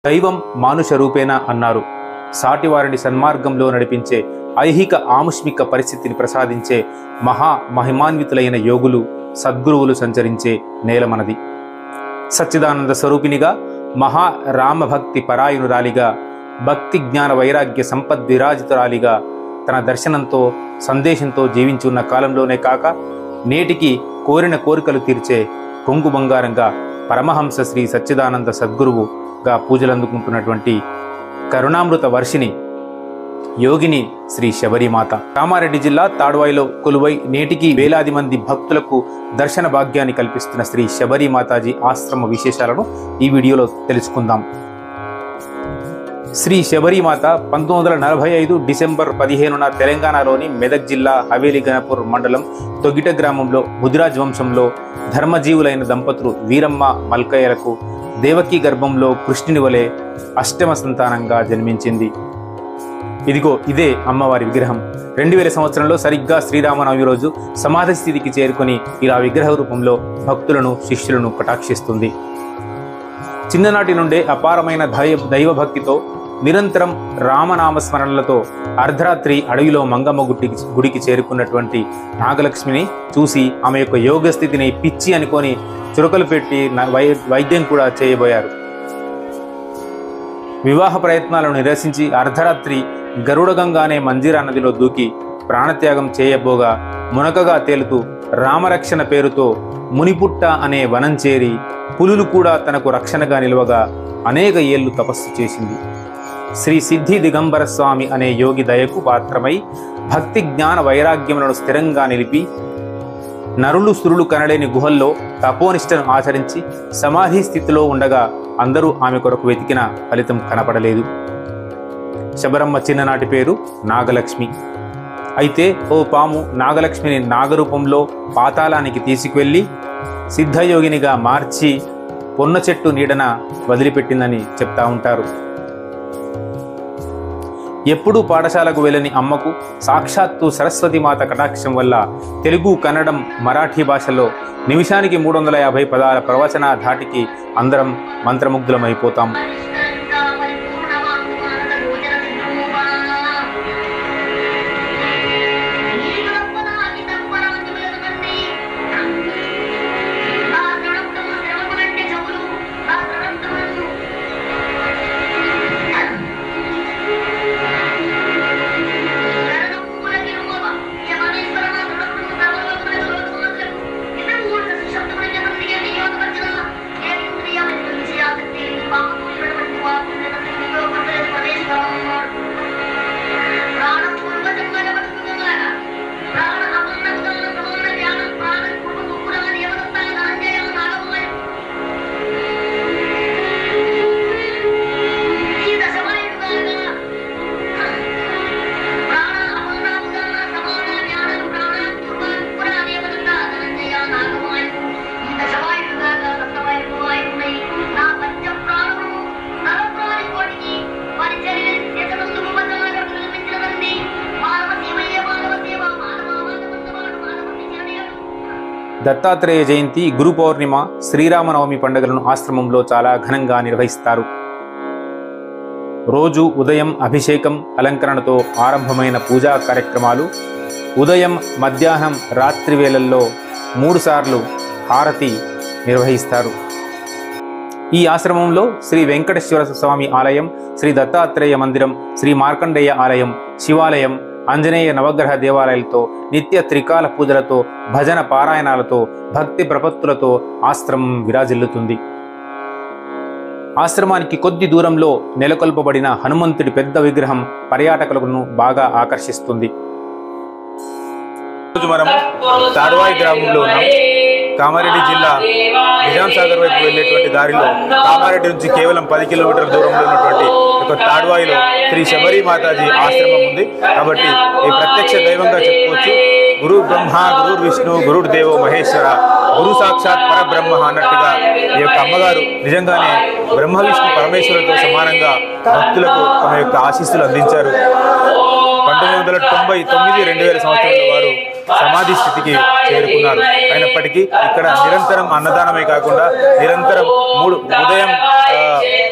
దైవం మానుష రూపేణ అన్నారు సాటివారిని సన్మార్గంలో నడిపించే ఐహిక ఆముష్మిక పరిస్థితిని ప్రసాదించే మహా మహిమాన్వితులైన యోగులు సద్గురువులు సంచరించే నేల మనది సచ్చిదానంద స్వరూపినిగా మహా రామభక్తి పరాయణురాలిగా భక్తి జ్ఞాన వైరాగ్య సంపద్విరాజితురాలిగా తన దర్శనంతో సందేశంతో జీవించి ఉన్న కాలంలోనే కాక నేటికి కోరిన కోరికలు తీర్చే కొంగు బంగారంగా పరమహంస శ్రీ సచ్చిదానంద సద్గురువుగా పూజలు అందుకుంటున్నటువంటి కరుణామృత వర్షిని యోగిని శ్రీ శబరిమాత కామారెడ్డి జిల్లా తాడ్వాయిలో కొలువై నేటికి వేలాది మంది భక్తులకు దర్శన భాగ్యాన్ని కల్పిస్తున్న శ్రీ శబరి మాతాజీ ఆశ్రమ విశేషాలను ఈ వీడియోలో తెలుసుకుందాం శ్రీ శబరిమాత పంతొమ్మిది వందల నలభై ఐదు డిసెంబర్ పదిహేనున తెలంగాణలోని మెదక్ జిల్లా హవేలి గణపూర్ మండలం తొగిట గ్రామంలో ముదిరాజ్ వంశంలో ధర్మజీవులైన దంపతులు వీరమ్మ మల్కయ్యలకు దేవకీ గర్భంలో కృష్ణుని వలె అష్టమ సంతానంగా జన్మించింది ఇదిగో ఇదే అమ్మవారి విగ్రహం రెండు వేల సంవత్సరంలో సరిగ్గా శ్రీరామనవమి రోజు సమాధి స్థితికి చేరుకొని ఇలా విగ్రహ రూపంలో భక్తులను శిష్యులను కటాక్షిస్తుంది చిన్ననాటి నుండే అపారమైన దైవ దైవభక్తితో నిరంతరం రామనామ స్మరణలతో అర్ధరాత్రి అడవిలో మంగమ్మ గుడికి గుడికి చేరుకున్నటువంటి నాగలక్ష్మిని చూసి ఆమె యొక్క యోగ స్థితిని పిచ్చి అనుకొని చురకలు పెట్టి న- వై వైద్యం కూడా చేయబోయారు వివాహ ప్రయత్నాలను నిరసించి అర్ధరాత్రి గరుడగంగానే మంజీరా నదిలో దూకి ప్రాణత్యాగం చేయబోగా మునకగా తేలుతూ రామరక్షణ పేరుతో మునిపుట్ట అనే వనం చేరి పులులు కూడా తనకు రక్షణగా నిలవగా అనేక ఏళ్లు తపస్సు చేసింది శ్రీ సిద్ధి దిగంబర స్వామి అనే యోగి దయకు పాత్రమై భక్తి జ్ఞాన వైరాగ్యములను స్థిరంగా నిలిపి నరులు సురులు కనలేని గుహల్లో తపోనిష్టను ఆచరించి సమాధి స్థితిలో ఉండగా అందరూ ఆమె కొరకు వెతికిన ఫలితం కనపడలేదు శబరమ్మ చిన్ననాటి పేరు నాగలక్ష్మి అయితే ఓ పాము నాగలక్ష్మిని నాగరూపంలో పాతాళానికి తీసుకువెళ్ళి సిద్ధయోగినిగా మార్చి పొన్న చెట్టు నీడన వదిలిపెట్టిందని చెప్తా ఉంటారు ఎప్పుడూ పాఠశాలకు వెళ్ళని అమ్మకు సాక్షాత్తు సరస్వతి మాత కటాక్షం వల్ల తెలుగు కన్నడం మరాఠీ భాషలో నిమిషానికి మూడు వందల యాభై పదాల ప్రవచన ధాటికి అందరం మంత్రముగ్ధులమైపోతాం దత్తాత్రేయ జయంతి గురు పౌర్ణిమ శ్రీరామనవమి పండుగలను ఆశ్రమంలో చాలా ఘనంగా నిర్వహిస్తారు రోజు ఉదయం అభిషేకం అలంకరణతో ఆరంభమైన పూజా కార్యక్రమాలు ఉదయం మధ్యాహ్నం రాత్రి వేళల్లో మూడుసార్లు హారతి నిర్వహిస్తారు ఈ ఆశ్రమంలో శ్రీ వెంకటేశ్వర స్వామి ఆలయం శ్రీ దత్తాత్రేయ మందిరం శ్రీ మార్కండేయ ఆలయం శివాలయం ఆంజనేయ నవగ్రహ దేవాలయాలతో నిత్య త్రికాల పూజలతో భజన పారాయణాలతో భక్తి ప్రపత్తులతో ఆశ్రమం విరాజిల్లుతుంది ఆశ్రమానికి కొద్ది దూరంలో నెలకొల్పబడిన హనుమంతుడి పెద్ద విగ్రహం పర్యాటకులను బాగా ఆకర్షిస్తుంది ఈరోజు మనం తాడ్వాయి గ్రామంలో ఉన్నాం కామారెడ్డి జిల్లా నిజాం సాగర్ వైపు వెళ్ళేటువంటి దారిలో కామారెడ్డి నుంచి కేవలం పది కిలోమీటర్ల దూరంలో ఉన్నటువంటి ఒక తాడ్వాయిలో శ్రీ శబరి మాతాజీ ఆశ్రమం ఉంది కాబట్టి ఈ ప్రత్యక్ష దైవంగా చెప్పుకోవచ్చు గురు బ్రహ్మ గురు విష్ణు గురుడు దేవో మహేశ్వర గురు సాక్షాత్ పరబ్రహ్మ అన్నట్టుగా ఈ యొక్క అమ్మగారు నిజంగానే బ్రహ్మ విష్ణు పరమేశ్వరులతో సమానంగా భక్తులకు తమ యొక్క ఆశీస్సులు అందించారు పంతొమ్మిది వందల తొంభై తొమ్మిది రెండు వేల సంవత్సరంలో వారు సమాధి స్థితికి చేరుకున్నారు అయినప్పటికీ ఇక్కడ నిరంతరం అన్నదానమే కాకుండా నిరంతరం మూడు ఉదయం ఆ, ఉదయం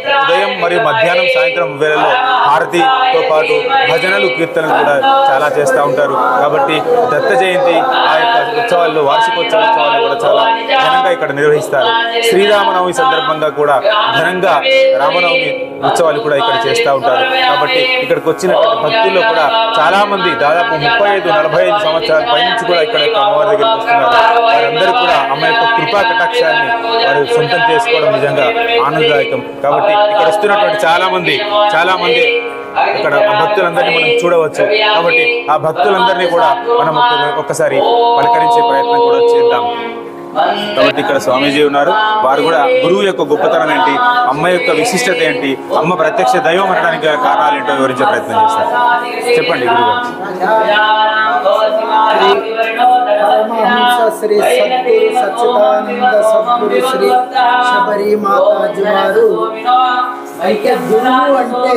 ఉదయం మరియు మధ్యాహ్నం సాయంత్రం వేళల్లో హారతితో పాటు భజనలు కీర్తనలు కూడా చాలా చేస్తూ ఉంటారు కాబట్టి దత్త జయంతి ఆ యొక్క ఉత్సవాల్లో వార్షికోత్సవ ఉత్సవాలు కూడా చాలా ఘనంగా ఇక్కడ నిర్వహిస్తారు శ్రీరామనవమి సందర్భంగా కూడా ఘనంగా రామనవమి ఉత్సవాలు కూడా ఇక్కడ చేస్తూ ఉంటారు కాబట్టి ఇక్కడికి వచ్చినటువంటి భక్తుల్లో కూడా చాలా మంది దాదాపు ముప్పై ఐదు నలభై ఐదు సంవత్సరాల పైనుంచి కూడా ఇక్కడ యొక్క అమ్మవారి దగ్గరికి వస్తున్నారు వారందరూ కూడా అమ్మ యొక్క కృపా కటాక్షాన్ని వారు సొంతం చేసుకోవడం నిజంగా ఆనందదాయకం కాబట్టి ఇక్కడ వస్తున్నటువంటి చాలా మంది చాలా మంది ఇక్కడ ఆ భక్తులందరినీ మనం చూడవచ్చు కాబట్టి ఆ భక్తులందరినీ కూడా మనం ఒక్క- ఒక్కసారి పలకరించే ప్రయత్నం కూడా చేద్దాం కాబట్టి ఇక్కడ స్వామీజీ ఉన్నారు వారు కూడా గురువు యొక్క గొప్పతనం ఏంటి అమ్మ యొక్క విశిష్టత ఏంటి అమ్మ ప్రత్యక్ష దైవం అనడానికి గల కారణాలు ఏంటో వివరించే ప్రయత్నం చేస్తారు చెప్పండి గురువు గారు పరమహంస శ్రీ సద్గురు సచ్చిదానంద సద్గురు శ్రీ శబరి మాతాజీ వారు అయితే గురువు అంటే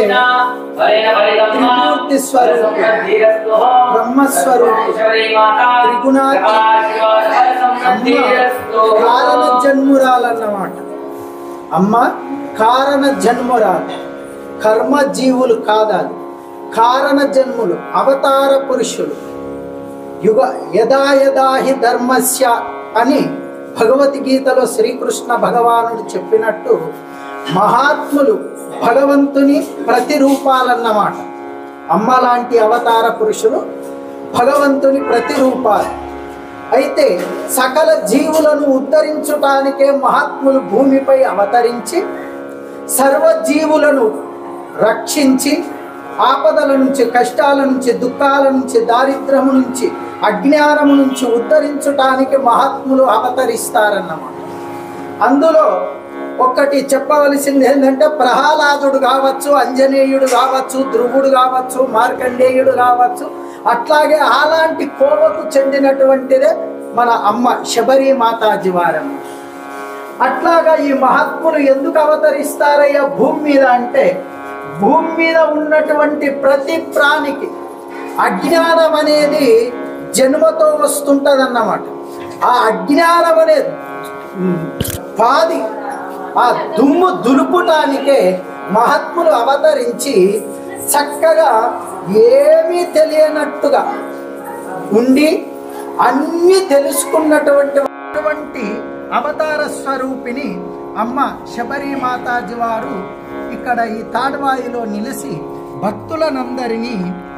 త్రిమూర్తి స్వరూపి బ్రహ్మస్వరూపి త్రిగుణాతి అమ్మ కారణ జన్మురాలన్నమాట అమ్మ కారణ జన్మురాలు కర్మ జీవులు కాదాలి కారణ జన్ములు అవతార పురుషులు యుగ యదా యదా హి ధర్మస్య అని భగవద్గీతలో శ్రీకృష్ణ భగవానుడు చెప్పినట్టు మహాత్ములు భగవంతుని ప్రతిరూపాలన్నమాట అమ్మ లాంటి అవతార పురుషులు భగవంతుని ప్రతిరూపాలు అయితే సకల జీవులను ఉద్ధరించటానికే మహాత్ములు భూమిపై అవతరించి సర్వజీవులను రక్షించి ఆపదల నుంచి కష్టాల నుంచి దుఃఖాల నుంచి దారిద్ర్యము నుంచి అజ్ఞానము నుంచి ఉద్ధరించటానికి మహాత్ములు అవతరిస్తారన్నమాట అందులో ఒక్కటి చెప్పవలసింది ఏంటంటే ప్రహ్లాదుడు కావచ్చు అంజనేయుడు కావచ్చు ధ్రువుడు కావచ్చు మార్కండేయుడు కావచ్చు అట్లాగే అలాంటి కోవకు చెందినటువంటిదే మన అమ్మ శబరి మాతాజీ వారమ్మ అట్లాగా ఈ మహాత్ములు ఎందుకు అవతరిస్తారయ్యా భూమి మీద అంటే భూమి మీద ఉన్నటువంటి ప్రతి ప్రాణికి అజ్ఞానం అనేది జన్మతో వస్తుంటదన్నమాట ఆ అజ్ఞానం అనే ఉమ్, పాది ఆ దుమ్ము దులుపుటానికే మహాత్ములు అవతరించి చక్కగా ఏమీ తెలియనట్టుగా ఉండి అన్ని తెలుసుకున్నటువంటి అటువంటి అవతార స్వరూపిణి అమ్మ శబరి మాతాజీ వారు ఇక్కడ ఈ తాడ్వాయిలో నిలిచి భక్తులనందరినీ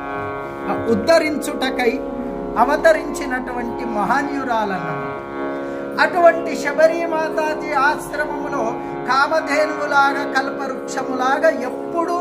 ఉద్ధరించుటకై అవతరించినటువంటి మహాన్యురాలన్నమాట అటువంటి శబరి మాతాజీ ఆశ్రమములో కామధేనువులాగా కల్పవృక్షములాగా ఎప్పుడు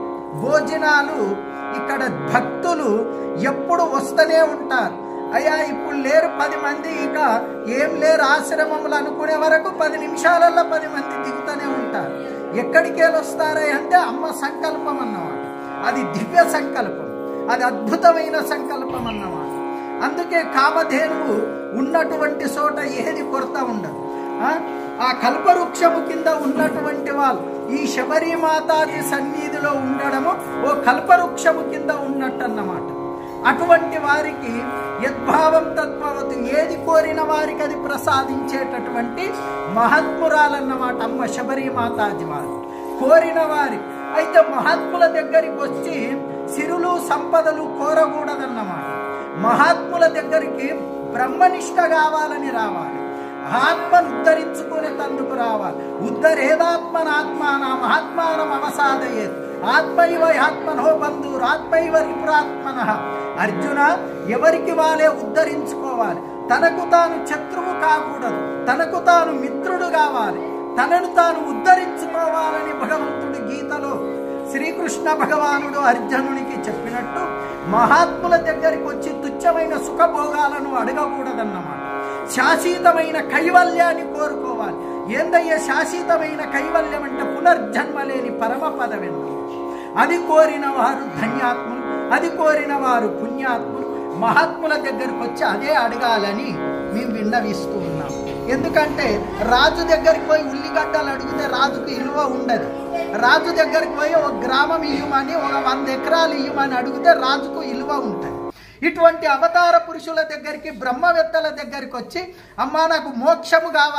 భోజనాలు ఇక్కడ భక్తులు ఎప్పుడు వస్తూనే ఉంటారు అయ్యా ఇప్పుడు లేరు పది మంది ఇక ఏం లేరు ఆశ్రమములు అనుకునే వరకు పది నిమిషాలలో పది మంది దిగుతూనే ఉంటారు ఎక్కడికి వెళ్ళి వస్తారా అంటే అమ్మ సంకల్పం అన్నమాట అది దివ్య సంకల్పం అది అద్భుతమైన సంకల్పం అన్నమాట అందుకే కామధేనువు ఉన్నటువంటి చోట ఏది కొరత ఉండదు ఆ? ఆ కల్పవృక్షము కింద ఉన్నటువంటి వాళ్ళు ఈ శబరి మాతాజీ సన్నిధిలో ఉండడము ఓ కల్పవృక్షము కింద ఉన్నట్టన్నమాట అటువంటి వారికి యద్భావం తద్భవతు ఏది కోరిన వారికి అది ప్రసాదించేటటువంటి మహాత్మురాలన్నమాట అమ్మ శబరి మాతాజీ వారు కోరిన వారి అయితే మహాత్ముల దగ్గరికి వచ్చి సిరులు సంపదలు కోరకూడదన్నమాట మహాత్ముల దగ్గరికి బ్రహ్మనిష్ట కావాలని రావాలి ఆత్మను ఉద్ధరించుకునే తందుకు రావాలి ఉద్ధరేదాత్మనాత్మాన మహాత్మానం అవసాదయేత్ ఆత్మైవ ఆత్మనో బంధువురు ఆత్మైవ రిపురాత్మన అర్జున ఎవరికి వాళ్ళే ఉద్ధరించుకోవాలి తనకు తాను శత్రువు కాకూడదు తనకు తాను మిత్రుడు కావాలి తనను తాను ఉద్ధరించుకోవాలని భగవంతుడి గీతలో శ్రీకృష్ణ భగవానుడు అర్జునునికి చెప్పినట్టు మహాత్ముల దగ్గరికి వచ్చి తుచ్చమైన సుఖభోగాలను అడగకూడదన్నమాట శాశ్వతమైన కైవల్యాన్ని కోరుకోవాలి ఏందయ్యే శాశ్వతమైన కైవల్యం అంటే పునర్జన్మ లేని పరమ పదవెందు అది కోరిన వారు ధన్యాత్ములు అది కోరిన వారు పుణ్యాత్ములు మహాత్ముల దగ్గరకు వచ్చి అదే అడగాలని మేము విన్నవిస్తూ ఉన్నాం ఎందుకంటే రాజు దగ్గరికి పోయి ఉల్లిగడ్డలు అడిగితే రాజుకు ఇలువ ఉండదు రాజు దగ్గరికి పోయి ఒక గ్రామం ఇయ్యమని ఒక వంద ఎకరాలు ఇయ్యమని అడిగితే రాజుకు ఇలువ ఉంటుంది ఇటువంటి అవతార పురుషుల దగ్గరికి బ్రహ్మవేత్తల దగ్గరికి వచ్చి అమ్మా నాకు మోక్షము కావాలి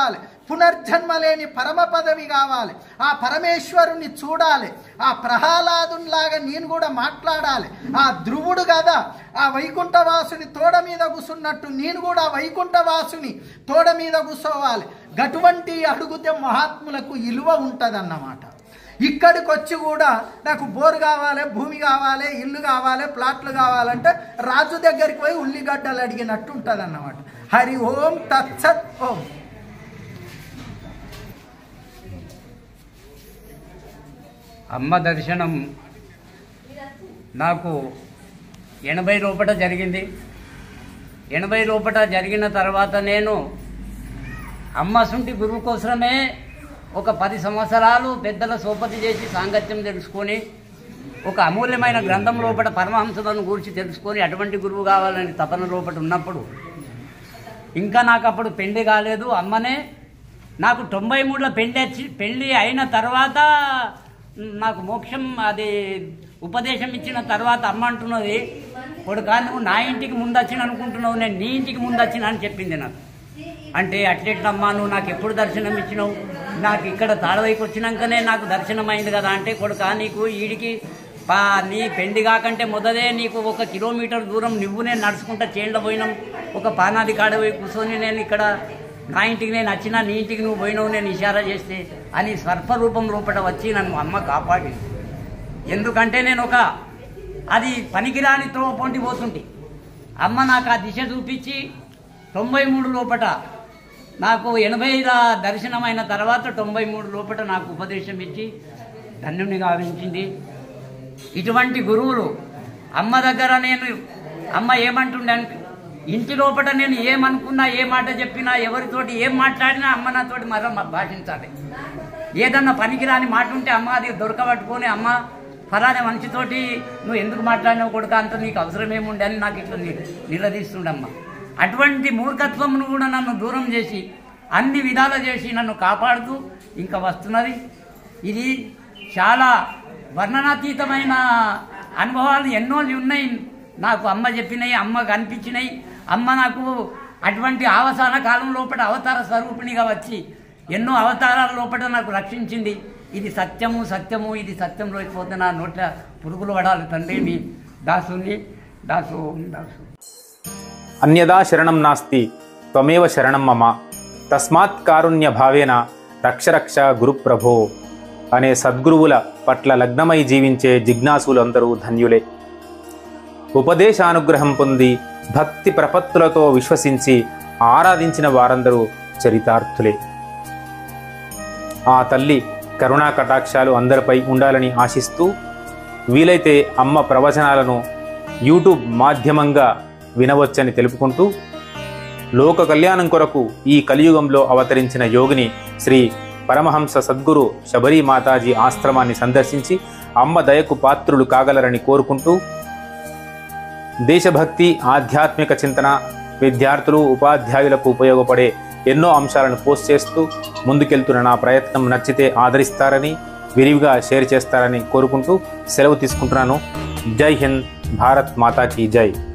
పునర్జన్మ లేని పరమ పదవి కావాలి ఆ పరమేశ్వరుని చూడాలి ఆ ప్రహ్లాదునిలాగా నేను కూడా మాట్లాడాలి ఆ ధ్రువుడు కదా ఆ వైకుంఠవాసుని తోడ మీద కూసున్నట్టు నేను కూడా వైకుంఠవాసుని తోడ మీద కూర్చోవాలి గటువంటి అడుగుతే మహాత్ములకు ఇలువ ఉంటుందన్నమాట ఇక్కడికి వచ్చి కూడా నాకు బోరు కావాలి భూమి కావాలి ఇల్లు కావాలి ప్లాట్లు కావాలంటే రాజు దగ్గరికి పోయి ఉల్లిగడ్డలు అడిగినట్టు ఉంటుంది అన్నమాట హరి ఓం తత్సత్ ఓం అమ్మ దర్శనం నాకు ఎనభై లోపట జరిగింది ఎనభై లోపట జరిగిన తర్వాత నేను అమ్మ సుంటి గురువు కోసమే ఒక పది సంవత్సరాలు పెద్దల సోపతి చేసి సాంగత్యం తెలుసుకొని ఒక అమూల్యమైన గ్రంథం లోపల పరమహంసలను గురించి తెలుసుకొని అటువంటి గురువు కావాలని తపన లోపల ఉన్నప్పుడు ఇంకా నాకు అప్పుడు పెళ్లి కాలేదు అమ్మనే నాకు తొంభై మూడులో పెళ్లి వచ్చి పెళ్లి అయిన తర్వాత నాకు మోక్షం అది ఉపదేశం ఇచ్చిన తర్వాత అమ్మ అంటున్నది కొడుకా నువ్వు నా ఇంటికి ముందు వచ్చిన అనుకుంటున్నావు నేను నీ ఇంటికి ముందు వచ్చిన అని చెప్పింది నాకు అంటే అట్లెట్లమ్మా నువ్వు నాకు ఎప్పుడు దర్శనం ఇచ్చినావు నాకు ఇక్కడ తాడవైపు వచ్చినాకనే నాకు దర్శనం అయింది కదా అంటే కొడుకా నీకు ఈడికి పా నీ పెండి కాకంటే మొదలే నీకు ఒక కిలోమీటర్ దూరం నువ్వు నేను నడుచుకుంటా చేండ్ల పోయినాం ఒక పానాది కాడ పోయి కూర్చొని నేను ఇక్కడ నా ఇంటికి నేను వచ్చినా నీ ఇంటికి నువ్వు పోయినావు నేను ఇషారా చేస్తే అని సర్పరూపం రూపట వచ్చి నన్ను అమ్మ కాపాడింది ఎందుకంటే నేను ఒక అది పనికిరాని త్రోవ పొంటి పోతుంటే అమ్మ నాకు ఆ దిశ చూపించి తొంభై మూడు లోపట నాకు ఎనభై దర్శనమైన తర్వాత తొంభై మూడు లోపట నాకు ఉపదేశం ఇచ్చి ధన్యుని గావించింది ఇటువంటి గురువులు అమ్మ దగ్గర నేను అమ్మ ఏమంటుండే అంటే, ఇంటి లోపల నేను ఏమనుకున్నా ఏ మాట చెప్పినా ఎవరితోటి ఏం మాట్లాడినా అమ్మ నాతోటి మరో మా- భాషించాలి ఏదన్నా పనికిరాని మాట ఉంటే అమ్మ అది దొరకబట్టుకొని అమ్మ ఫలానా మనిషితోటి నువ్వు ఎందుకు మాట్లాడినావు కొడుక అంత నీకు అవసరం ఏముండే అని నాకు ఇట్లా ని- నిలదీస్తుండమ్మ అటువంటి మూర్ఖత్వమును కూడా నన్ను దూరం చేసి అన్ని విధాలు చేసి నన్ను కాపాడుతూ ఇంకా వస్తున్నది ఇది చాలా వర్ణనాతీతమైన అనుభవాలు ఎన్నో ఉన్నాయి నాకు అమ్మ చెప్పినాయి అమ్మ కనిపించినాయి అమ్మ నాకు అటువంటి అవసాన కాలం లోపల అవతార స్వరూపిణిగా వచ్చి ఎన్నో అవతారాల లోపల నాకు రక్షించింది ఇది సత్యము సత్యము ఇది సత్యంలో పోతే నా నోట్ల పురుగులు పడాలి తండ్రి మీ దాసుని దాసు దాసు అన్యదా శరణం నాస్తి త్వమేవ శరణం మమ తస్మాత్ కారుణ్య భావేన రక్షరక్ష గురుప్రభో అనే సద్గురువుల పట్ల లగ్నమై జీవించే జిజ్ఞాసులందరూ ధన్యులే ఉపదేశానుగ్రహం పొంది భక్తి ప్రపత్తులతో విశ్వసించి ఆరాధించిన వారందరూ చరితార్థులే ఆ తల్లి కరుణా కటాక్షాలు అందరిపై ఉండాలని ఆశిస్తూ వీలైతే అమ్మ ప్రవచనాలను యూట్యూబ్ మాధ్యమంగా వినవచ్చని తెలుపుకుంటూ లోక కళ్యాణం కొరకు ఈ కలియుగంలో అవతరించిన యోగిని శ్రీ పరమహంస సద్గురు శబరి మాతాజీ ఆశ్రమాన్ని సందర్శించి అమ్మ దయకు పాత్రులు కాగలరని కోరుకుంటూ దేశభక్తి ఆధ్యాత్మిక చింతన విద్యార్థులు ఉపాధ్యాయులకు ఉపయోగపడే ఎన్నో అంశాలను పోస్ట్ చేస్తూ ముందుకెళ్తున్న నా ప్రయత్నం నచ్చితే ఆదరిస్తారని విరివిగా షేర్ చేస్తారని కోరుకుంటూ సెలవు తీసుకుంటున్నాను జై హింద్ భారత్ మాతాకి జై